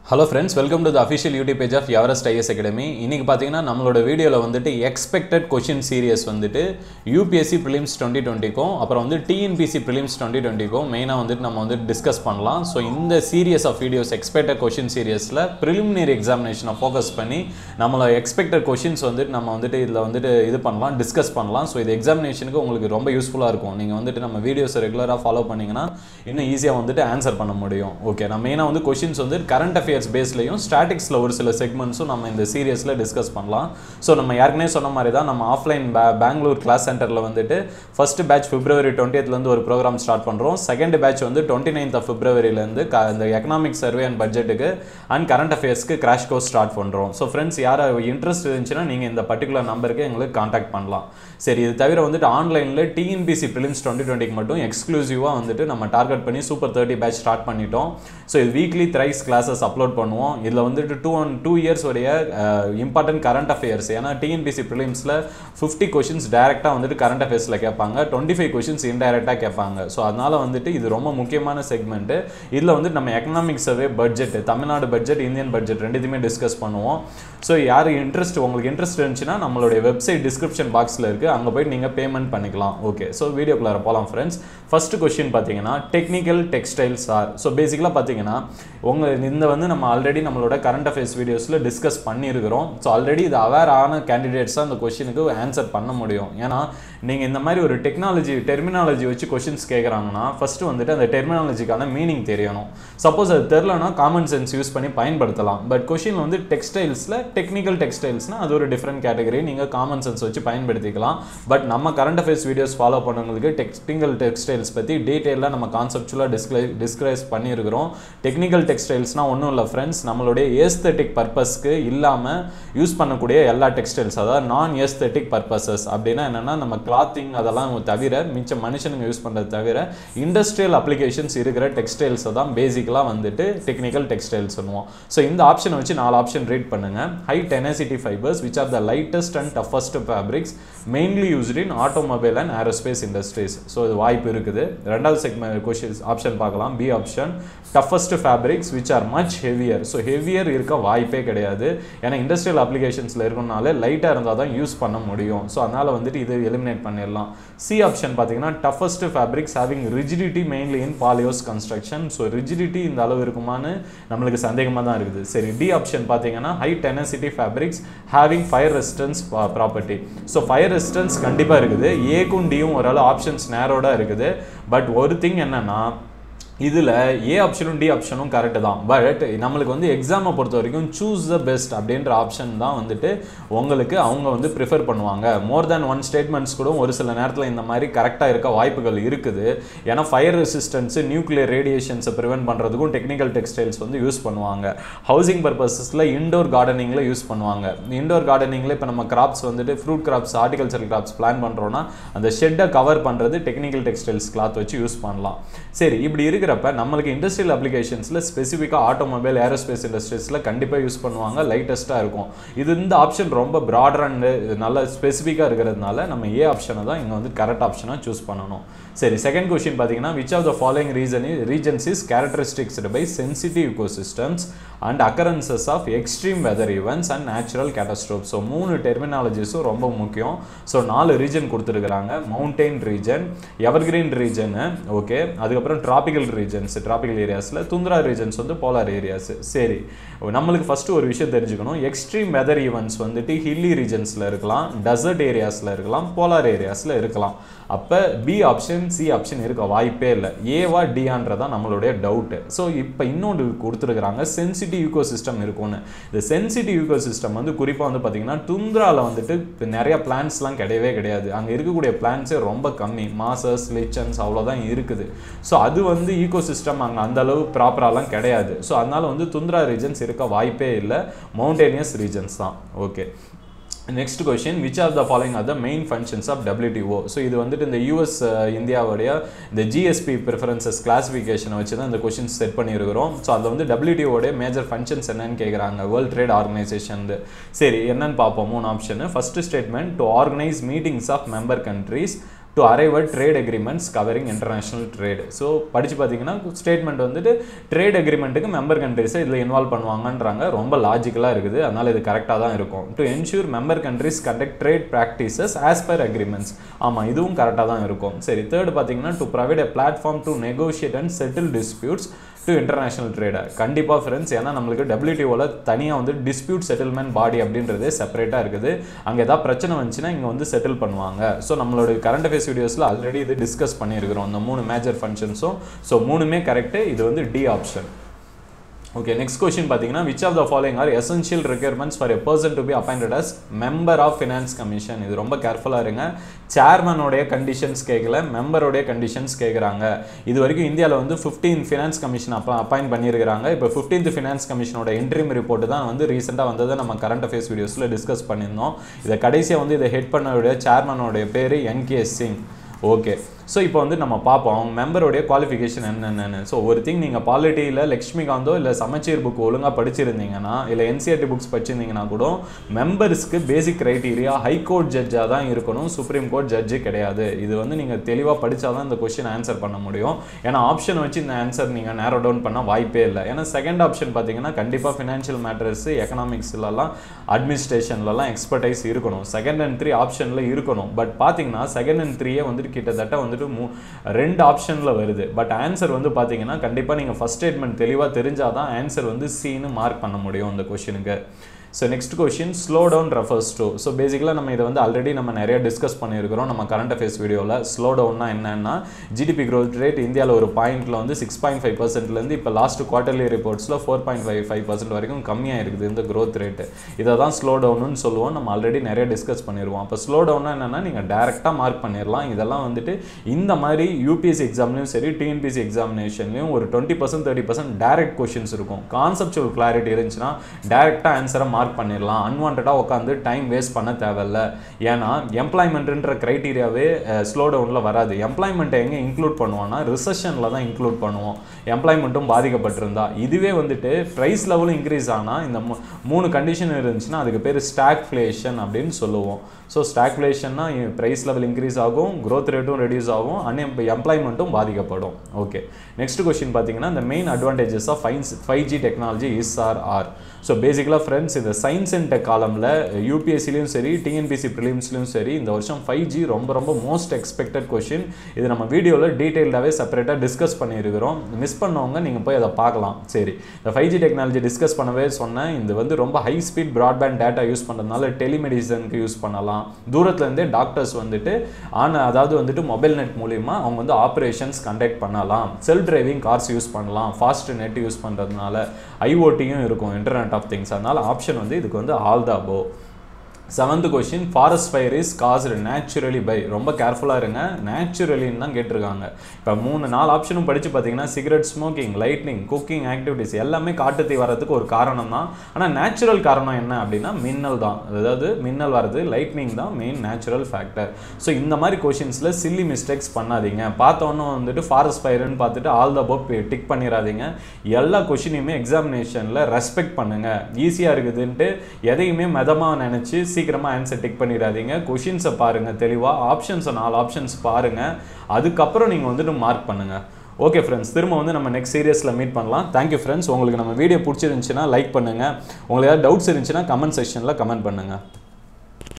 hello friends welcome to the official YouTube page of Everest IAS academy இன்றைக்கி பார்த்தீங்கன்னா நம்மளோட வீடியோவில் வந்துட்டு எக்ஸ்பெக்டட் கொஷின் சீரியஸ் வந்துட்டு யூபிஎஸ்சி ப்ரிலிம்ஸ் டுவெண்ட்டி டுவெண்ட்டிக்கும் அப்புறம் வந்து டிஎன்பிசி ப்ரிலிம்ஸ் டுவெண்ட்டி டுவெண்ட்டிக்கும் மெயினாக வந்துட்டு நம்ம வந்து டிஸ்கஸ் பண்ணலாம் ஸோ இந்த series of videos expected question சீரியஸில் ப்ரிலிமினரி எக்ஸாமினேஷனை ஃபோக்கஸ் பண்ணி நம்மளை எக்ஸ்பெக்டட் கொஷின்ஸ் வந்துட்டு நம்ம வந்துட்டு இதில் வந்துட்டு இது பண்ணலாம் டிஸ்கஸ் பண்ணலாம் ஸோ இது எக்ஸாமினேஷனுக்கு உங்களுக்கு ரொம்ப யூஸ்ஃபுல்லாக இருக்கும் நீங்கள் வந்துட்டு நம்ம வீடியோஸை ரெகுலராக ஃபாலோ பண்ணிங்கன்னா இன்னும் ஈஸியாக வந்துட்டு ஆன்சர் பண்ண முடியும் ஓகே நான் மெயினாக வந்து கொஷின்ஸ் வந்து கரண்ட் அஃபேர்ஸ் பேஸ்லையும் ஸ்டாட்டிக்ஸில் ஒரு சில செக்மெண்ட்ஸும் நம்ம இந்த சீரியஸில் டிஸ்கஸ் பண்ணலாம் ஸோ நம்ம ஏற்கனவே சொன்ன மாதிரி தான் நம்ம ஆஃப்லைன் பே பெங்களூர் கிளாஸ் சென்டரில் வந்துட்டு ஃபர்ஸ்ட் பேட்ச் பிப்ரவரி டுவெண்ட்டியத்துலேருந்து ஒரு ப்ரோக்ராம் ஸ்டார்ட் பண்ணுறோம் செகண்ட் பேட்ச் வந்து டுவெண்ட்டி நைன்த் ஆஃப் பிப்ரவரியிலேருந்து க இந்த எக்கனாமிக் சர்வே அண்ட் பட்ஜெட்டுக்கு அண்ட் கரண்ட் அஃபேர்ஸ்க்கு கிராஷ் கோர்ஸ் ஸ்டார்ட் பண்ணுறோம் ஸோ ஃப்ரெண்ட்ஸ் யார் இன்ட்ரெஸ்ட் இருந்துச்சுன்னா நீங்கள் இந்த பர்டிகுலர் நம்பருக்கு எங்களுக்கு காண்டாக்ட் பண்ணலாம் சரி இது தவிர வந்துட்டு ஆன்லைனில் டிஎன்பிசி ப்ரிலிம்ஸ் டுவெண்ட்டி டுவெண்ட்டிக்கு மட்டும் எக்ஸ்க்ளூசிவாக வந்துட்டு நம்ம டார்கெட் பண்ணி சூப்பர் தேர்ட்டி பேட்ச் ஸ்டார்ட் பண்ணிட்டோம் ஸோ இது வீக்லி த்ரைஸ் கிளாஸஸ் அப்லோட் பண்ணுவோம் இதில் வந்துட்டு டூ ஒன் டூ இயர்ஸ் உடைய இம்பார்ட்டன்ட் கரண்ட் அஃபேர்ஸ் ஏன்னா டிஎன்பிசி ப்ரிலிம்ஸில் ஃபிஃப்டி கொஷின்ஸ் டேரெக்டாக வந்துட்டு கரண்ட் அஃபேர்ஸில் கேட்பாங்க டுவெண்ட்டி ஃபைவ் கொஷின்ஸ் இன்டைரக்டாக கேட்பாங்க ஸோ அதனால் வந்துட்டு இது ரொம்ப முக்கியமான செக்மெண்ட்டு இதில் வந்துட்டு நம்ம economic survey budget Tamil Nadu budget Indian budget ரெண்டுத்தையுமே டிஸ்கஸ் பண்ணுவோம் ஸோ யார் இன்ட்ரெஸ்ட் உங்களுக்கு இன்ட்ரெஸ்ட் இருந்துச்சுன்னா நம்மளுடைய வெப்சைட் டிஸ்கிரிப்ஷன் பாக்ஸில் இருக்குது அங்கே போய் நீங்கள் பேமெண்ட் பண்ணிக்கலாம் ஓகே ஸோ வீடியோக்குள்ளார போகலாம் ஃப்ரெண்ட்ஸ் ஃபஸ்ட்டு கொஷின் பார்த்தீங்கன்னா டெக்னிக்கல் டெக்ஸ்டைல்ஸ் ஆர் ஸோ பேசிக்கலாக பார்த்தீங்கன்னா உங்கள் இந்த வந்து நம்ம ஆல்ரெடி நம்மளோட கரண்ட் அஃபேர்ஸ் வீடியோஸில் டிஸ்கஸ் பண்ணியிருக்கிறோம் ஸோ ஆல்ரெடி இது அவேர் ஆன கேண்டிடேட்ஸ் தான் அந்த கொஷினுக்கு ஆன்சர் பண்ண முடியும் ஏன்னா நீங்கள் இந்த மாதிரி ஒரு டெக்னாலஜி டெர்மினாலஜி வச்சு கொஷின்ஸ் கேட்குறாங்கன்னா ஃபஸ்ட்டு வந்துட்டு அந்த டெர்மினாலஜிக்கான மீனிங் தெரியணும் சப்போஸ் அது தெரிலனா காமன் சென்ஸ் யூஸ் பண்ணி பயன்படுத்தலாம் பட் கொஷின் வந்து டெக்ஸ்டைல்ஸில் டெக்னிக்கல் டெக்ஸ்டைல்ஸ்னால் அது ஒரு டிஃப்ரெண்ட் கேட்டகரி நீங்கள் காமன் சென்ஸ் வச்சு பயன்படுத்திக்கலாம் பட் நம்ம கரண்ட் அஃபேர்ஸ் வீடியோஸ் ஃபாலோ பண்ணவங்களுக்கு டெக்னிக்கல் டெக்ஸ்டைல்ஸ் பற்றி டீட்டெயிலாக நம்ம கான்செப்டுவலாக டிஸ்கிரை டிஸ்கிரைஸ் பண்ணியிருக்கிறோம் டெக்னிக்கல் டெக்ஸ்டைல்ஸ்னால் ஒன்றும் இல்லை ஃப்ரெண்ட்ஸ் நம்மளுடைய ஏஸ்தட்டிக் பர்பஸ்க்கு இல்லாமல் யூஸ் பண்ணக்கூடிய எல்லா டெக்ஸ்டைல்ஸ் அதாவது நான் ஏஸ்தட்டிக் பர்பஸஸ் அப்படின்னா என்னென்னா நம்ம கிளாத்திங் அதெல்லாம் தவிர மிச்ச மனுஷனுங்க யூஸ் பண்ணுறது தவிர இண்டஸ்ட்ரியல் அப்ளிகேஷன்ஸ் இருக்கிற டெக்ஸ்டைல்ஸை தான் பேசிக்கலாக வந்துட்டு டெக்னிக்கல் டெக்ஸ்டைல்ஸ் சொல்லுவோம் ஸோ இந்த ஆப்ஷனை வச்சு நாலு ஆப்ஷன் ரீட் பண்ணுங்கள் high tenacity fibres which are the lightest and toughest fabrics mainly used in automobile and aerospace industries so இது வாய்ப்பு இருக்குது ரெண்டாவது செக்மெண்ட் கொஷின்ஸ் ஆப்ஷன் பார்க்கலாம் B option toughest fabrics which are much heavier so heavier இருக்க வாய்ப்பே கிடையாது ஏன்னா industrial அப்ளிகேஷன்ஸில் இருக்கனால லைட்டாக இருந்தால் தான் யூஸ் பண்ண முடியும் ஸோ அதனால் வந்துட்டு இது எலிமினேட் பண்ணிடலாம் சி ஆப்ஷன் பார்த்தீங்கன்னா toughest fabrics having rigidity mainly in பாலியோஸ் கன்ஸ்ட்ரக்ஷன் ஸோ ரிஜிடிட்டி இந்த அளவு இருக்குமான்னு நம்மளுக்கு சந்தேகமாக தான் இருக்குது சரி டி ஆப்ஷன் பார்த்தீங்கன்னா high tenacity fabrics having fire resistance property so fire resistance கண்டிப்பாக இருக்குது ஏக்கும் டியும் ஓரளவு ஆப்ஷன்ஸ் நேரோடாக இருக்குது பட் ஒரு திங் என்னன்னா இதில் ஏ ஆப்ஷனும் டி ஆப்ஷனும் கரெக்டு தான் பட் நம்மளுக்கு வந்து எக்ஸாமை பொறுத்த வரைக்கும் சூஸ் த பெஸ்ட் அப்படின்ற ஆப்ஷன் தான் வந்துட்டு உங்களுக்கு அவங்க வந்து ப்ரிஃபர் பண்ணுவாங்க மோர் தேன் ஒன் ஸ்டேட்மெண்ட்ஸ் கூட ஒரு சில நேரத்தில் இந்த மாதிரி கரெக்டாக இருக்க வாய்ப்புகள் இருக்குது ஏன்னா ஃபயர் ரெசிஸ்டன்ஸு நியூக்ளியர் ரேடியேஷன்ஸை ப்ரிவென்ட் பண்ணுறதுக்கும் டெக்னிக்கல் டெக்ஸ்டைல்ஸ் வந்து யூஸ் பண்ணுவாங்க ஹவுசிங் பர்பஸஸில் இண்டோர் கார்டனிங்கில் யூஸ் பண்ணுவாங்க இண்டோர் கார்டனிங்கில் இப்போ நம்ம கிராப்ஸ் வந்துட்டு fruit crops horticulture crops plan பண்ணுறோன்னா அந்த ஷெட்டை கவர் பண்ணுறது டெக்னிக்கல் டெக்ஸ்டைல்ஸ் கிளாத் வச்சு யூஸ் பண்ணலாம் சரி இப்படி இருக்கிற இருக்கிறப்ப நம்மளுக்கு இண்டஸ்ட்ரியல் அப்ளிகேஷன்ஸில் ஸ்பெசிஃபிக்காக ஆட்டோமொபைல் ஏரோஸ்பேஸ் இண்டஸ்ட்ரீஸில் கண்டிப்பாக யூஸ் பண்ணுவாங்க லைட்டஸ்ட்டாக இருக்கும் இது இந்த ஆப்ஷன் ரொம்ப ப்ராடர் அண்டு நல்ல ஸ்பெசிஃபிக்காக இருக்கிறதுனால நம்ம ஏ ஆப்ஷனை தான் இங்கே வந்து கரெக்ட் ஆப்ஷனாக சூஸ் பண்ணணும் சரி செகண்ட் கொஸ்டின் பார்த்தீங்கன்னா which of the following reason regions is characterised by sensitive ecosystems and occurrences of extreme weather events and natural catastrophe so மூணு டெர்மினாலஜிஸும் ரொம்ப முக்கியம் ஸோ நாலு ரீஜன் கொடுத்துருக்குறாங்க mountain region evergreen region okay அதுக்கப்புறம் ட்ராபிக்கல் ரீஜன்ஸ் ட்ராபிக்கல் ஏரியாஸில் tundra regions வந்து polar areas சரி நம்மளுக்கு ஃபஸ்ட்டு ஒரு விஷயம் தெரிஞ்சுக்கணும் எக்ஸ்ட்ரீம் வெதர் ஈவெண்ட்ஸ் வந்துட்டு ஹில்லி ரீஜன்ஸில் இருக்கலாம் டெசர்ட் ஏரியாஸில் இருக்கலாம் போலார் ஏரியாஸில் இருக்கலாம் அப்போ பி ஆப்ஷன் சி ஆப்ஷன் இருக்க வாய்ப்பே இல்லை ஏவா டியான்றதான் நம்மளுடைய டவுட்டு ஸோ இப்போ இன்னொன்று கொடுத்துருக்குறாங்க சென்சிட்டிவ் யூகோ சிஸ்டம் இருக்கும்னு இந்த சென்சிட்டிவ் யூகோ சிஸ்டம் வந்து குறிப்பாக வந்து பார்த்திங்கன்னா துந்திராவில் வந்துட்டு இப்போ நிறைய பிளான்ஸ்லாம் கிடையவே கிடையாது அங்கே இருக்கக்கூடிய பிளான்ஸே ரொம்ப கம்மி மாசஸ் லிச்சன்ஸ் அவ்வளோதான் இருக்குது ஸோ அது வந்து ஈகோ சிஸ்டம் அங்கே அந்த அளவு ப்ராப்பராலாம் கிடையாது ஸோ அதனால் வந்து துந்திரா ரீஜன்ஸ் இருக்க வாய்ப்பே இல்லை மவுண்டேனியஸ் ரீஜன்ஸ் தான் okay next question which are the following are the main functions of WTO so இது வந்துட்டு இந்த யூஎஸ் இந்தியாவுடைய இந்த ஜிஎஸ்பி ப்ரிஃபரன்சஸ் கிளாஸிஃபிகேஷனை வச்சு தான் இந்த கொஷின்ஸ் செட் பண்ணியிருக்கிறோம் ஸோ அதில் வந்து டபிள்யூடிஓடைய மேஜர் ஃபங்க்ஷன்ஸ் என்னன்னு கேட்குறாங்க வேர்ல்ட் ட்ரேட் ஆர்கனைசேஷன் சரி என்னன்னு பார்ப்போம் மூணு option first statement to organise meetings of member countries to arrive at trade agreements covering international trade so படித்து பார்த்தீங்கன்னா ஸ்டேட்மெண்ட் வந்துட்டு ட்ரேட் அக்ரிமெண்ட்டுக்கு மெம்பர் கண்ட்ரிஸை இதில் இன்வால்வ் பண்ணுவாங்கன்றாங்க ரொம்ப லாஜிக்கலாக இருக்குது அதனால் இது கரெக்டாக தான் இருக்கும் to ensure member countries conduct trade practices as per agreements ஆமாம் இதுவும் கரெக்டாக தான் இருக்கும் சரி தேர்ட் பார்த்தீங்கன்னா to provide a platform to negotiate and settle disputes to international trader கண்டிப்பாக ஃப்ரெண்ட்ஸ் ஏன்னா நம்மளுக்கு டபிள்யூடிஓவில் தனியாக வந்து டிஸ்பியூட் செட்டில்மெண்ட் பாடி அப்படின்றதே செப்பரேட்டாக இருக்குது அங்கே ஏதாவது பிரச்சனை வந்துச்சுன்னா இங்கே வந்து செட்டில் பண்ணுவாங்க ஸோ நம்மளோட கரண்ட் அஃபேர்ஸ் வீடியோஸில் ஆல்ரெடி இது டிஸ்கஸ் பண்ணியிருக்கிறோம் அந்த மூணு மேஜர் ஃபங்க்ஷன்ஸும் ஸோ மூணுமே கரெக்டு இது வந்து D option okay next question பார்த்தீங்கன்னா which of the following are essential requirements for a person to be appointed as member of finance commission இது ரொம்ப கேர்ஃபுல்லாக இருங்க சேர்மனோடைய கண்டிஷன்ஸ் கேட்கல மெம்பருடைய கண்டிஷன்ஸ் கேட்குறாங்க இது வரைக்கும் இந்தியாவில் வந்து ஃபிஃப்டீன் ஃபினான்ஸ் கமிஷன் அப்போ அப்பாயிண்ட் பண்ணியிருக்கிறாங்க இப்போ ஃபிஃப்டீன்த் ஃபினான்ஸ் கமிஷனோட இன்ட்ரீம் ரிப்போர்ட் தான் வந்து ரீசெண்டாக வந்ததை நம்ம கரண்ட் அஃபேர்ஸ் வீடியோஸில் டிஸ்கஸ் பண்ணியிருந்தோம் இதை கடைசியாக வந்து இதை ஹெட் பண்ணோடைய சேர்மனோடைய பேர் என்கே சிங் ஓகே ஸோ இப்போ வந்து நம்ம பார்ப்போம் அவங்க மெம்பருடைய குவாலிஃபிகேஷன் என்னென்னு ஸோ ஒரு திங் நீங்கள் பாலிட்டியில் லக்ஷ்மிகாந்தோ இல்லை சமச்சீர் புக் ஒழுங்காக படிச்சிருந்தீங்கன்னா இல்லை என்சிஆர்டி புக்ஸ் படிச்சிருந்தீங்கன்னா கூட மெம்பர்ஸ்க்கு பேசிக் க்ரைட்டீரியா ஹைகோர்ட் ஜட்ஜாக தான் இருக்கணும் சுப்ரீம் கோர்ட் ஜட்ஜு கிடையாது இது வந்து நீங்கள் தெளிவாக படித்தா தான் இந்த கொஸ்டின் ஆன்சர் பண்ண முடியும் ஏன்னா ஆப்ஷன் வச்சு இந்த ஆன்சர் நீங்கள் நேரோ டவுன் பண்ண வாய்ப்பே இல்லை ஏன்னா செகண்ட் ஆப்ஷன் பார்த்தீங்கன்னா கண்டிப்பாக ஃபினான்ஷியல் மேட்டர்ஸ் எக்கனாமிக்ஸ்லலாம் அட்மினிஸ்ட்ரேஷன்லலாம் எக்ஸ்பர்டைஸ் இருக்கணும் செகண்ட் அண்ட் த்ரீ ஆப்ஷனில் இருக்கணும் பட் பார்த்தீங்கன்னா செகண்ட் அண்ட் த்ரீயே வந்துட்டு கிட்டத்தட்ட வந்துட்டு மூ ரெண்டு ஆப்ஷனில் வருது பட் ஆன்சர் வந்து பார்த்தீங்கன்னா கண்டிப்பாக நீங்கள் ஃபஸ்ட் ஸ்டேட்மெண்ட் தெளிவாக தெரிஞ்சால் தான் ஆன்சர் வந்து சீனு மார்க் பண்ண முடியும் இந்த கொஷினுக்கு so next question slow down refers to so பேசிக்கலாக நம்ம இதை வந்து ஆல்ரெடி நம்ம நிறைய டிஸ்கஸ் பண்ணியிருக்கிறோம் நம்ம கரண்ட் அஃபேர்ஸ் வீடியோவில் ஸ்லோ டவுன்னா என்னன்னா ஜிடிபி growth ரேட் இந்தியாவில் ஒரு பாயிண்ட்டில் வந்து சிக்ஸ் பாயிண்ட் ஃபைவ் பர்சன்ட்லேருந்து இப்போ லாஸ்ட் குவார்டர்லி ரிப்போர்ட்ஸில் four point five five percent வரைக்கும் கம்மியாக இருக்குது இந்த growth ரேட்டு இதை தான் ஸ்லோ டவுன்னு சொல்லுவோம் நம்ம ஆல்ரெடி நிறைய டிஸ்கஸ் பண்ணிடுவோம் அப்போ ஸ்லோ டவுன்னா என்னென்னா நீங்கள் டேரெக்டாக மார்க் பண்ணிடலாம் இதெல்லாம் வந்துட்டு இந்த மாதிரி யூபிஎஸ்சி எக்ஸாம்லையும் சரி டிஎன்பிஎஸ்சி எக்ஸாமினேஷன்லையும் ஒரு twenty percent thirty percent direct questions இருக்கும் கான்செப்சுவல் கிளாரிட்டி இருந்துச்சுன்னா டேரெக்டாக ஆன்சரை மார்க் பண்ணிடலாம் அன்வான்டாக உட்காந்து டைம் வேஸ்ட் பண்ண தேவையில்ல ஏன்னா எம்ப்ளாய்மெண்ட்ன்ற க்ரைட்டீரியாவே ஸ்லோ டவுனில் வராது எம்ப்ளாய்மெண்ட்டை எங்கே இன்க்ளூட் பண்ணுவோம்னா ரிசெஷனில் தான் இன்க்ளூட் பண்ணுவோம் எம்ப்ளாய்மெண்ட்டும் பாதிக்கப்பட்டிருந்தா இதுவே வந்துட்டு ப்ரைஸ் லெவலும் இன்க்ரீஸ் ஆனால் இந்த மூ- மூணு கண்டிஷன் இருந்துச்சுன்னா அதுக்கு பேர் ஸ்டாக்ஃப்ளேஷன் அப்படின்னு சொல்லுவோம் ஸோ ஸ்டாக்ஃப்ளேஷன்னா ப்ரைஸ் லெவல் இன்க்ரீஸ் ஆகும் growth ரேட்டும் ரெடியூஸ் ஆகும் அன் எம்ப்ளாய்மெண்ட்டும் பாதிக்கப்படும் ஓகே நெக்ஸ்ட் கொஸ்டின் பார்த்தீங்கன்னா the main advantages of fines five G technology is are are so பேசிக்கலாக ஃப்ரெண்ட்ஸ் இந்த சயின்ஸ் அண்ட் டெக் காலமில் யூபிஎஸ்சிலையும் சரி டிஎன்பிசி ப்ரிலிம்ஸ்லையும் சரி இந்த வருஷம் ஃபைவ் ஜி ரொம்ப ரொம்ப மோஸ்ட் எக்ஸ்பெக்டட் கொஷின் இது நம்ம வீடியோவில் டீட்டெயில்டாகவே செப்பரேட்டாக டிஸ்கஸ் பண்ணியிருக்கிறோம் மிஸ் பண்ணவங்க நீங்கள் போய் அதை பார்க்கலாம் சரி இந்த ஃபைவ் ஜி டெக்னாலஜி டிஸ்கஸ் பண்ணவே சொன்னேன் இது வந்து ரொம்ப high speed broadband data use பண்ணுறதுனால டெலிமெடிசனுக்கு யூஸ் பண்ணலாம் தூரத்துலேருந்தே டாக்டர்ஸ் வந்துட்டு ஆன அதாவது வந்துட்டு மொபைல் நெட் மூலிமா அவங்க வந்து ஆப்ரேஷன்ஸ் கண்டக்ட் பண்ணலாம் செல்ஃப் டிரைவிங் கார்ஸ் யூஸ் பண்ணலாம் ஃபாஸ்ட் நெட் யூஸ் பண்ணுறதுனால ஐஓடியும் இருக்கும் இன்டர்நெட் ஆஃப் திங்ஸ் அதனால ஆப்ஷன் வந்து இதுக்கு வந்து all the above seventh question forest fire is caused naturally by ரொம்ப கேர்ஃபுல்லாக இருங்க நேச்சுரலின்னு தான் கேட்டிருக்காங்க இப்போ மூணு நாலு ஆப்ஷனும் படித்து பார்த்தீங்கன்னா cigarette smoking lightning cooking activities எல்லாமே காட்டுத்தீ வரதுக்கு ஒரு காரணம் தான் ஆனால் நேச்சுரல் காரணம் என்ன அப்படின்னா மின்னல் தான் அதாவது மின்னல் வர்றது லைட்னிங் தான் மெயின் நேச்சுரல் ஃபேக்டர் ஸோ இந்த மாதிரி கொஷின்ஸில் சில்லி மிஸ்டேக்ஸ் பண்ணாதீங்க பார்த்தோன்னே வந்துட்டு ஃபாரஸ்ட் ஃபயர்னு பார்த்துட்டு ஆல் த போப் டிக் பண்ணிடாதீங்க எல்லா கொஷினையுமே எக்ஸாமினேஷனில் ரெஸ்பெக்ட் பண்ணுங்கள் ஈஸியாக இருக்குதுன்ட்டு எதையுமே மெதமாக நினச்சி சீக்கிரமாக ஆன்சர் டிக் பண்ணிடாதீங்க கொஷின்ஸை பாருங்கள் தெளிவாக ஆப்ஷன்ஸை நாலு ஆப்ஷன்ஸ் பாருங்கள் அதுக்கப்புறம் நீங்கள் வந்துட்டு மார்க் பண்ணுங்கள் ஓகே ஃப்ரெண்ட்ஸ் திரும்ப வந்து நம்ம நெக்ஸ்ட் சீரியஸில் மீட் பண்ணலாம் தேங்க்யூ ஃப்ரெண்ட்ஸ் உங்களுக்கு நம்ம வீடியோ பிடிச்சிருந்துச்சுன்னா லைக் பண்ணுங்கள் உங்களுக்கு ஏதாவது டவுட்ஸ் இருந்துச்சுன்னா கமெண்ட் செக்ஷனில் கமெண்ட் பண்ணுங்கள்